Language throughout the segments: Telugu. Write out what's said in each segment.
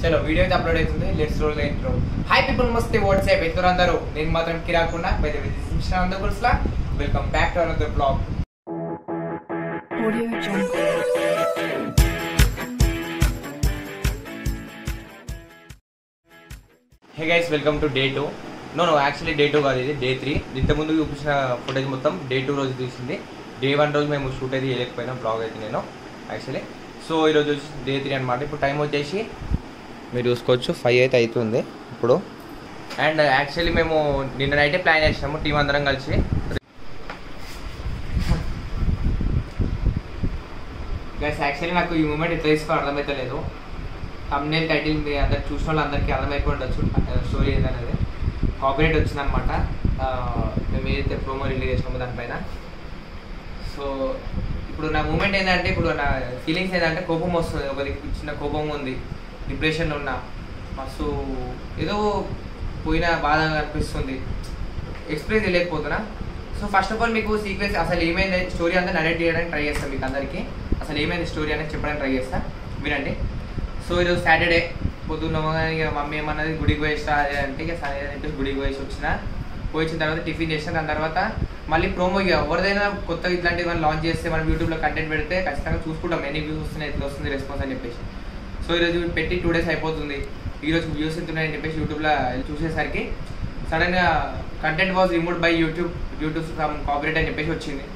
చలో వీడియో అయితే అప్లోడ్ అవుతుంది let's roll intro hi people మస్తే వాట్సాప్ ఎత్తురు అందరూ నేను మాత్రం కిరాకుండా బయట అందరూ కుర్స్లా welcome back to another blog Audio Jungle. Hey guys welcome to day two no no actually day two కాదు ఇది డే త్రీ ఇంతకుముందు చూపించిన ఫుటేజ్ మొత్తం డే టూ రోజు తీసింది డే వన్ రోజు మేము షూట్ అయితే చేయలేకపోయినా బ్లాగ్ అయితే నేను యాక్చువల్లీ సో ఈరోజు వచ్చి డే త్రీ అనమాట ఇప్పుడు టైం వచ్చేసి మీరు చూసుకోవచ్చు ఫైవ్ అయితే అవుతుంది ఇప్పుడు అండ్ యాక్చువల్లీ మేము నిన్న నైటే ప్లాన్ చేసినాము టీం అందరం కలిసి గైస్ యాక్చువల్లీ నాకు ఈ మూమెంట్ ఎట్లా తీసుకోవాలి అర్థమైతే లేదు తమ్నేల్ టైటిల్ మీ అందరు చూసిన వాళ్ళందరికీ అర్థమైపోయి ఉండొచ్చు స్టోరీ ఏంటనేది కాపీరేట్ వచ్చిందనమాట ఆ, మేము ఏదైతే ప్రోమో రిలీజ్ చేసినామో దానిపైన సో ఇప్పుడు నా మూమెంట్ ఏంటంటే ఇప్పుడు నా ఫీలింగ్స్ ఏంటంటే కోపం వస్తుంది ఒక దిక్కు చిన్న కోపం ఉంది డిప్రెషన్లో ఉన్నా మస్తు ఏదో పోయిన బాధ అనిపిస్తుంది ఎక్స్ప్రెస్ చేయలేకపోతున్నా సో ఫస్ట్ ఆఫ్ ఆల్ మీకు సీక్వెన్స్ అసలు ఏమైంది స్టోరీ అంతా నరేట్ చేయడానికి ట్రై చేస్తాను మీకు అందరికీ అసలు ఏమైంది స్టోరీ అనేది చెప్పడానికి ట్రై చేస్తా వినండి సో ఈరోజు సాటర్డే పొద్దున్న ఇక మమ్మీ ఏమన్నది గుడికి పోయేస్తా అది అంటే ఇక సరే అని చెప్పేసి గుడికి పోయేసి వచ్చిన పోయి వచ్చిన తర్వాత టిఫిన్ చేసిన దాని తర్వాత మళ్ళీ ప్రోమో ఇక ఎవరిదైనా కొత్తగా ఇట్లాంటివి మనం లాంచ్ చేస్తే మనం యూట్యూబ్లో కంటెంట్ పెడితే ఖచ్చితంగా చూసుకుంటాం ఎన్ని వ్యూస్ వస్తున్నాయి ఎట్లా వస్తుంది రెస్పాన్స్ అని చెప్పేసి సో ఈరోజు పెట్టి టూ డేస్ అయిపోతుంది ఈరోజు వ్యూస్ ఎంతున్నాయని చెప్పేసి యూట్యూబ్లో చూసేసరికి సడన్గా content was remove by YouTube YouTube from copyright అని చెప్పేసి వచ్చింది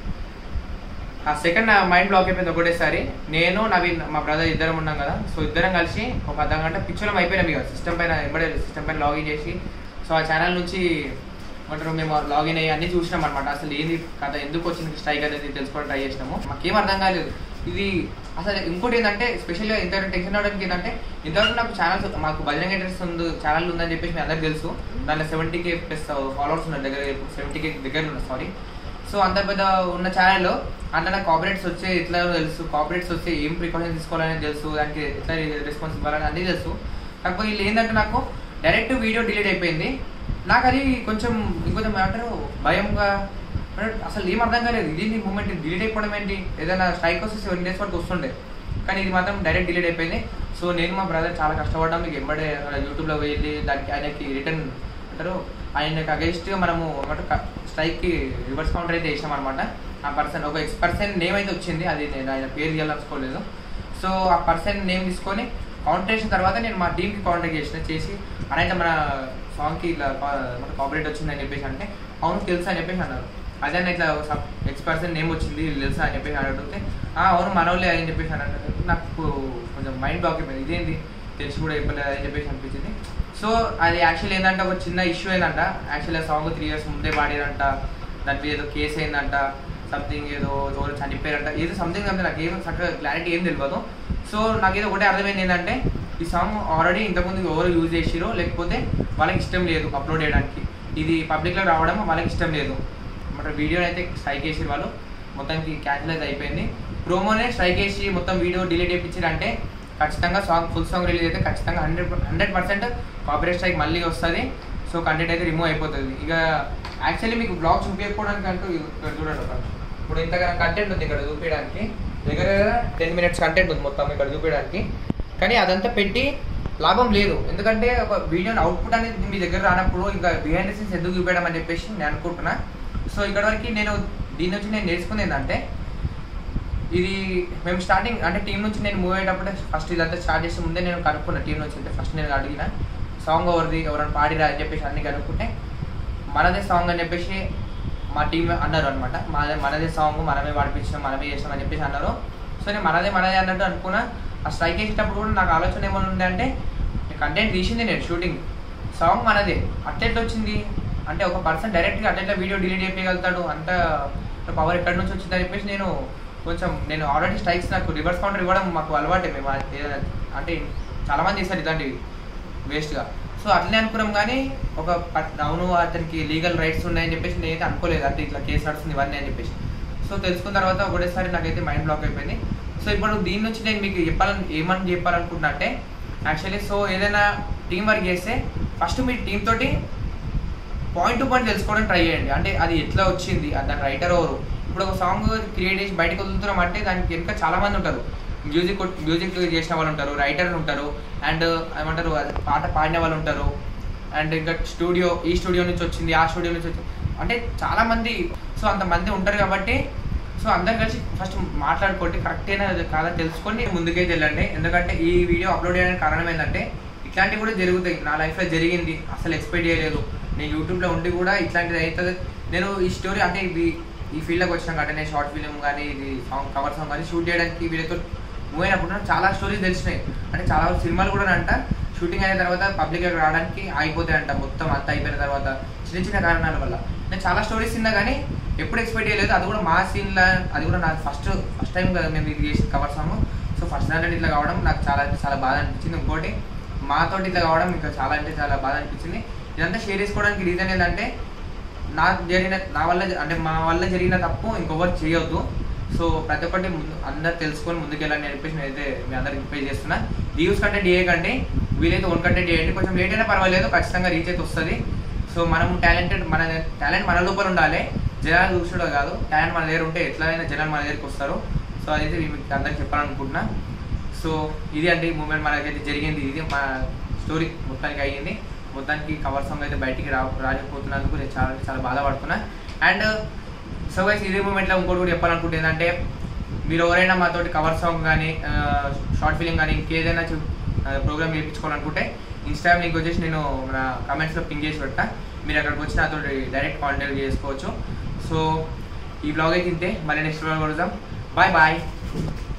ఆ సెకండ్ నా మైండ్ బ్లాక్ అయిపోయింది ఒకటేసారి నేను నవీన్ మా బ్రదర్ ఇద్దరం ఉన్నాం కదా సో ఇద్దరం కలిసి ఒక అర్ధ గంట పిక్చర్ అయిపోయినాం ఇక సిస్టమ్ పైన ఎంబడే సిస్టమ్ పైన లాగిన్ చేసి సో ఆ ఛానల్ నుంచి ఏమంటారు మేము లాగిన్ అయ్యి అన్ని చూసినాం అనమాట అసలు ఏంది కథ ఎందుకు వచ్చింది స్ట్రైక్ అనేది తెలుసుకోవడం ట్రై చేసినాము మాకేం అర్థం కాలేదు ఇది అసలు ఇంకోటి ఏంటంటే స్పెషల్గా ఇంత టెన్షన్ అవడానికి ఏంటంటే ఇంతవరకు నాకు ఛానల్స్ మాకు భజన ఇంట్రెస్ట్ ఉంది ఛానల్ ఉందని చెప్పేసి మీ అందరికి తెలుసు దాంట్లో సెవెంటీ కే ప్లస్ ఫాలోవర్స్ ఉన్నారు దగ్గర సెవెంటీ కే దగ్గర ఉన్నారు సారీ సో అంత పెద్ద ఉన్న ఛానల్లో అంటే నాకు కాపరేట్స్ వచ్చే ఎట్లా తెలుసు కాపరేట్స్ వస్తే ఏం ప్రికాషన్స్ తీసుకోవాలని తెలుసు దానికి ఎట్లా రెస్పాన్స్ ఇవ్వాలని అన్నీ తెలుసు కాకపోతే వీళ్ళు ఏంటంటే నాకు డైరెక్ట్ వీడియో డిలీట్ అయిపోయింది నాకు అది కొంచెం ఇంకొంచెం ఏమంటారు భయంగా అంటే అసలు ఏం అర్థం కాలేదు ఇది మూమెంట్ డిలీట్ అయిపోవడం ఏంటి ఏదైనా స్ట్రైక్ వస్తే సెవెన్ డేస్ వరకు వస్తుండే కానీ ఇది మాత్రం డైరెక్ట్ డిలీట్ అయిపోయింది సో నేను మా బ్రదర్ చాలా కష్టపడ్డాం మీకు ఎంబడే యూట్యూబ్లో వెళ్ళి దానికి ఆయనకి రిటర్న్ అంటారు ఆయనకి అగేన్స్ట్గా మనము ఏమంటారు స్ట్రైక్కి రివర్స్ కౌంటర్ అయితే చేసినాం అనమాట ఆ పర్సన్ ఒక ఎక్స్ పర్సన్ నేమ్ అయితే వచ్చింది అది నేను ఆయన పేరు తీయాలనుకోలేదు సో ఆ పర్సన్ నేమ్ తీసుకొని కౌంటర్ చేసిన తర్వాత నేను మా టీంకి కాంటాక్ట్ చేసిన చేసి అనైతే మన సాంగ్కి ఇట్లా మన కాపరేట్ వచ్చిందని చెప్పేసి అంటే అవును తెలుసా అని చెప్పేసి అన్నారు అదే అన్న ఇట్లా ఎక్స్ పర్సన్ నేమ్ వచ్చింది వీళ్ళు తెలుసా అని చెప్పేసి అడిగితే "ఆ, అవును మనోళ్ళే అని చెప్పేసి అని అన్నారు నాకు కొంచెం మైండ్ బ్లాక్ అయిపోయింది ఇదేంటి తెలిసి కూడా చెప్పలేదు అని చెప్పేసి అనిపించింది సో అది యాక్చువల్ ఏంటంటే ఒక చిన్న ఇష్యూ ఏంటంట యాక్చువల్లీ సాంగ్ త్రీ ఇయర్స్ ముందే పాడారంట దాంట్లో ఏదో కేసు అయిందంట సంథింగ్ ఏదో ఎవరు చనిపోయారంట ఏదో సంథింగ్ అంటే నాకు ఏం చక్కగా క్లారిటీ ఏం తెలియదు సో నాకు ఏదో ఒకటే అర్థమైంది ఏంటంటే ఈ సాంగ్ ఆల్రెడీ ఇంతకుముందు ఎవరు యూజ్ చేసిరో లేకపోతే వాళ్ళకి ఇష్టం లేదు అప్లోడ్ చేయడానికి ఇది పబ్లిక్లో రావడం వాళ్ళకి ఇష్టం లేదు మన వీడియో అయితే స్ట్రైక్ చేసి వాళ్ళు మొత్తానికి క్యాన్సిల్ అయితే అయిపోయింది ప్రోమోనే స్ట్రైక్ చేసి మొత్తం వీడియో డిలీట్ చేయించారంటే ఖచ్చితంగా సాంగ్ ఫుల్ సాంగ్ రిలీజ్ అయితే ఖచ్చితంగా hundred hundred percent copyright strike మళ్ళీ వస్తుంది సో కంటెంట్ అయితే రిమూవ్ అయిపోతుంది ఇక యాక్చువల్లీ మీకు బ్లాగ్ చూపించకపోవడానికి అంటూ ఇక్కడ చూడండి ఒక ఇప్పుడు ఇంతగా కంటెంట్ ఉంది ఇక్కడ చూపించడానికి దగ్గర టెన్ మినిట్స్ కంటెంట్ ఉంది మొత్తం ఇక్కడ చూపించడానికి కానీ అదంతా పెట్టి లాభం లేదు ఎందుకంటే ఒక వీడియోని అవుట్పుట్ అనేది మీ దగ్గర రానప్పుడు ఇంకా బిహైండ్ సీన్స్ ఎందుకు చూపించడం అని చెప్పేసి నేను అనుకుంటున్నా సో ఇక్కడ వరకు నేను దీని నుంచి నేను నేర్చుకుంది ఏంటంటే ఇది మేము స్టార్టింగ్ అంటే టీం నుంచి నేను మూవ్ అయ్యేటప్పుడు ఫస్ట్ ఇదంతా స్టార్ట్ చేసే ముందే నేను కనుక్కున్నా టీం నుంచి అంటే ఫస్ట్ నేను అడిగిన సాంగ్ ఎవరిది ఎవరైనా పాడిరా అని చెప్పేసి అన్ని కనుక్కుంటే మనదే సాంగ్ అని చెప్పేసి మా టీం అన్నారు అనమాట మనదే మనదే సాంగ్ మనమే పాడిపించినాం మనమే చేసినాం అని చెప్పేసి అన్నారు సో నేను మనదే మనదే అన్నట్టు అనుకున్నా ఆ స్ట్రైక్ వేసేటప్పుడు కూడా నాకు ఆలోచన ఏమైనా ఉంది అంటే కంటెంట్ తీసింది నేను షూటింగ్ సాంగ్ మనదే అట్లెట్లా వచ్చింది అంటే ఒక పర్సన్ డైరెక్ట్గా అట్లెట్లా వీడియో డిలీట్ చేయగలుగుతాడు అంత పవర్ ఎక్కడి నుంచి వచ్చిందని చెప్పేసి నేను కొంచెం నేను ఆల్రెడీ స్ట్రైక్స్ నాకు రివర్స్ కౌంటర్ ఇవ్వడం మాకు అలవాటే మేము ఏదైనా అంటే చాలా మంది చేస్తారు ఇలాంటివి వేస్ట్గా సో అట్లనే అనుకున్నాం కానీ ఒక పట్- అవును అతనికి లీగల్ రైట్స్ ఉన్నాయని చెప్పేసి నేనైతే అనుకోలేదు అంటే ఇట్లా కేసు నడుస్తుంది ఇవన్నీ అని చెప్పేసి సో తెలుసుకున్న తర్వాత ఒకటేసారి నాకైతే మైండ్ బ్లాక్ అయిపోయింది సో ఇప్పుడు దీని నుంచి నేను మీకు చెప్పాలని ఏమని చెప్పాలనుకుంటున్నా అంటే యాక్చువల్లీ సో ఏదైనా టీం వర్క్ చేస్తే ఫస్ట్ మీ టీం తోటి పాయింట్ టు పాయింట్ తెలుసుకోవడం ట్రై చేయండి అంటే అది ఎట్లా వచ్చింది అది దాని రైటర్ ఎవరు ఇప్పుడు ఒక సాంగ్ క్రియేట్ చేసి బయటకు వదులుతున్నాం అంటే దానికి వెనుక చాలా మంది ఉంటారు మ్యూజిక్ మ్యూజిక్ చేసిన వాళ్ళు ఉంటారు రైటర్లు ఉంటారు అండ్ ఏమంటారు అది పాట పాడిన వాళ్ళు ఉంటారు అండ్ ఇంకా స్టూడియో ఈ స్టూడియో నుంచి వచ్చింది ఆ స్టూడియో నుంచి వచ్చింది అంటే చాలా మంది సో అంతమంది ఉంటారు కాబట్టి సో అందరు కలిసి ఫస్ట్ మాట్లాడుకోండి కరెక్ట్ అయినా కాదా తెలుసుకొని ముందుకైతే వెళ్ళండి ఎందుకంటే ఈ వీడియో అప్లోడ్ చేయడానికి కారణం ఏంటంటే ఇట్లాంటివి కూడా జరుగుతాయి నా లైఫ్లో జరిగింది అసలు ఎక్స్పెక్ట్ చేయలేదు నేను యూట్యూబ్లో ఉండి కూడా ఇట్లాంటిది అవుతుంది నేను ఈ స్టోరీ అంటే ఇది ఈ ఫీల్డ్లోకి వచ్చినాక అంటే నేను షార్ట్ ఫిలిం కానీ ఇది సాంగ్ కవర్ సాంగ్ కానీ షూట్ చేయడానికి వీళ్ళతో మూవ్ అయినప్పుడు నాకు చాలా స్టోరీస్ తెలిసినాయి అంటే చాలా వరకు సినిమాలు కూడా అంట షూటింగ్ అయిన తర్వాత పబ్లిక్ రావడానికి ఆగిపోతాయంట మొత్తం అంతా అయిపోయిన తర్వాత చిన్న చిన్న కారణాల వల్ల నేను చాలా స్టోరీస్ తిన్నా కానీ ఎప్పుడు ఎక్స్పెక్ట్ చేయలేదు అది కూడా మా సీన్లో అది కూడా నాకు ఫస్ట్ ఫస్ట్ టైం కదా మేము ఇది చేసి కవర్ సాంగ్ సో ఫస్ట్ దాంట్లో ఇట్లా కావడం నాకు చాలా అంటే చాలా బాధ అనిపించింది ఇంకోటి మాతోటి ఇట్లా కావడం ఇంకా చాలా అంటే చాలా బాధ అనిపించింది ఇదంతా షేర్ చేసుకోవడానికి రీజన్ ఏంటంటే నాకు జరిగిన నా వల్ల అంటే మా వల్ల జరిగిన తప్పు ఇంకొకరు చేయొద్దు సో ప్రతి ఒక్కటి ముందు అందరు తెలుసుకొని ముందుకెళ్ళని చెప్పేసి నేనైతే మీ అందరికి రిక్వెస్ట్ చేస్తున్నా వ్యూస్ కంటెంట్ చేయకండి వీలైతే ఓన్ కంటెంట్ చేయండి కొంచెం లేట్ అయినా పర్వాలేదు ఖచ్చితంగా రీచ్ అయితే వస్తుంది సో మనం టాలెంటెడ్ మన టాలెంట్ మన లోపల ఉండాలి జనాలు చూసడం కాదు టాలెంట్ మన దగ్గర ఉంటే ఎట్లయినా జనాలు మన దగ్గరికి వస్తారు సో అదైతే మీకు అందరికి చెప్పాలనుకుంటున్నా సో ఇది అంటే ఈ మూమెంట్ మనకైతే జరిగింది ఇది మా స్టోరీ మొత్తానికి అయ్యింది మొత్తానికి కవర్ సాంగ్ అయితే బయటికి రా రాకపోతున్నందుకు నేను చాలా చాలా బాధపడుతున్నా అండ్ సో గైస్ ఇదే మూమెంట్లో ఇంకోటి కూడా చెప్పాలనుకుంటే ఏంటంటే మీరు ఎవరైనా మాతోటి కవర్ సాంగ్ కానీ షార్ట్ ఫిలిం కానీ ఇంకేదైనా ప్రోగ్రామ్ చేయించుకోవాలనుకుంటే ఇన్స్టాగ్రామ్ లింక్ వచ్చేసి నేను మన కమెంట్స్లో పింగ్ చేసి పెట్టా మీరు అక్కడికి వచ్చి నాతో డైరెక్ట్ కాంటాక్ట్ చేసుకోవచ్చు సో ఈ బ్లాగ్ అయితే ఇంతే మళ్ళీ నెక్స్ట్ బ్లాగ్ కొడదాం బాయ్ బాయ్